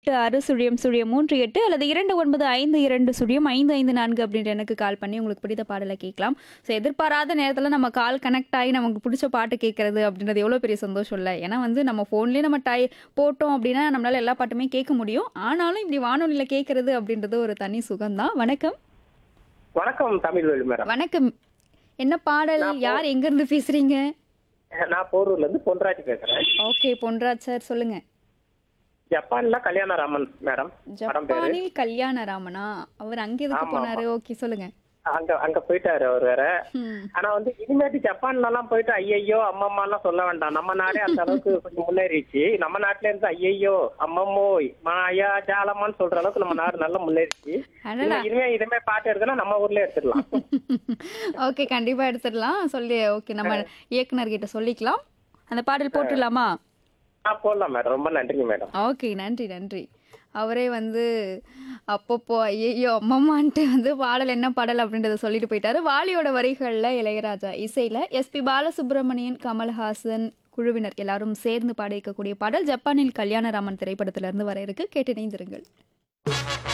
எட்டு ஆறு சுழியம் சுழியம் மூன்று எட்டு அல்லது இரண்டு ஒன்பது ஐந்து இரண்டு சுழியம் ஐந்து ஐந்து நான்கு அப்படின்ற எனக்கு கால் பண்ணி உங்களுக்கு பிடித்த பாடலை கேட்கலாம் ஸோ எதிர்பாராத நேரத்தில் நம்ம கால் கனெக்ட் ஆகி நமக்கு பிடிச்ச பாட்டு கேட்கறது அப்படின்றது எவ்வளோ பெரிய சந்தோஷம் இல்லை ஏன்னா வந்து நம்ம ஃபோன்லேயே நம்ம டை போட்டோம் அப்படின்னா நம்மளால எல்லா பாட்டுமே கேட்க முடியும் ஆனாலும் இப்படி வானொலியில் கேட்கறது அப்படின்றது ஒரு தனி சுகம்தான் வணக்கம் வணக்கம் தமிழ்வேலு மேடம் வணக்கம் என்ன பாடல் யார் எங்கேருந்து பேசுறீங்க நான் போரூர்ல இருந்து பொன்ராஜ் பேசுறேன் ஓகே பொன்ராஜ் சார் சொல்லுங்க ஜப்பான்ல கல்யாணராமன் மேடம் படம் பேரு ஜப்பானில் கல்யாணராமனா அவர் அங்க எதுக்கு ஆமா, போனாரு ஓகே சொல்லுங்க அங்க அங்க போயிட்டாரு அவர் வேற ம். ஆனா வந்து இனிமேட்டு ஜப்பான்ல எல்லாம் போயிட்டு ஐயையோ அம்மம்மா எல்லாம் சொல்ல வேண்டாம் நம்ம நாடே அந்த அளவுக்கு கொஞ்சம் முன்னேறிச்சு நம்ம நாட்டுல இருந்து ஐயையோ அம்மம்மோ மாயா ஜாலமான்னு சொல்ற அளவுக்கு நம்ம நாடு நல்லா முன்னேறிச்சு அடடா. இனிமே- இனிமே இதுமே பாட்டு எடுத்தா நம்ம ஊர்ல எடுத்துடலாம் ஓகே கண்டிப்பா எடுத்துடலாம் சொல்லி ஓகே நம்ம இயக்குனர் கிட்ட சொல்லிக்கலாம் அந்த பாடல் போட்டுடலாமா ஆ போடலாம் மேடம் ரொம்ப நன்றிங்க மேடம் ஓகே நன்றி நன்றி அவரே வந்து அப்பப்போ ஐயோ அம்மம்மான்ட்டு வந்து பாடல் என்ன பாடல் அப்படின்றத சொல்லிட்டு போயிட்டாரு வாலியோட வரிகளில் இளையராஜா இசையில் எஸ்பி பாலசுப்ரமணியன் கமல்ஹாசன் குழுவினர் எல்லாரும் சேர்ந்து பாடியிருக்கக்கூடிய பாடல் ஜப்பானில் கல்யாணராமன் திரைப்படத்திலிருந்து வர இருக்கு கேட்டு இணைந்திருங்கள்